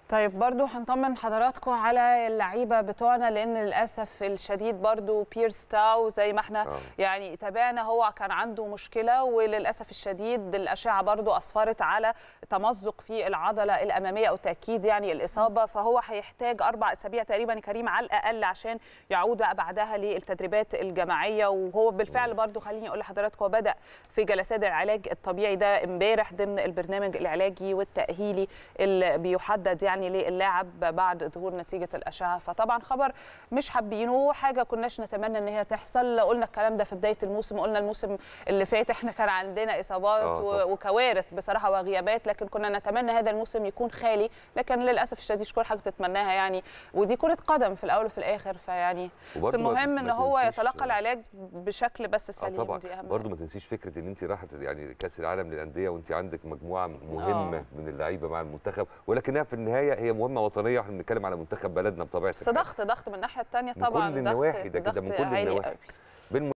طيب برضو هنطمن حضراتكم على اللعيبه بتوعنا لان للاسف الشديد برضو بيرس تاو زي ما احنا آه. يعني تابعنا هو كان عنده مشكله وللاسف الشديد الاشعه برضو اسفرت على تمزق في العضله الاماميه او تاكيد يعني الاصابه فهو هيحتاج اربع اسابيع تقريبا يا كريم على الاقل عشان يعود بقى بعدها للتدريبات الجماعيه وهو بالفعل برضو خليني اقول لحضراتكم هو بدا في جلسات العلاج الطبيعي ده امبارح ضمن البرنامج العلاجي والتاهيلي اللي بيحدد يعني للاعب بعد ظهور نتيجه الاشعه فطبعا خبر مش حابينه حاجه كناش نتمنى ان هي تحصل قلنا الكلام ده في بدايه الموسم قلنا الموسم اللي فات احنا كان عندنا اصابات آه، و- طبعاً. وكوارث بصراحه وغيابات لكن كنا نتمنى هذا الموسم يكون خالي لكن للاسف الشديد مش كل حاجه تتمناها يعني ودي كره قدم في الاول وفي الاخر فيعني بس وبرضه ما- المهم ان ما هو تنسيش- يتلقى العلاج بشكل بس اه سليم طبعا دي اهم برضه ما تنسيش فكره ان انت رايحه يعني كاس العالم للانديه وانت عندك مجموعه مهمه آه. من اللعيبه مع المنتخب ولكنها في النهايه هي مهمه وطنيه واحنا بنتكلم على منتخب بلدنا بطبيعه بس الحال ضغط ضغط من الناحيه الثانيه من طبعا كل ضغط- النواحي ده كده، ضغط من كل عالي النواحي. قوي.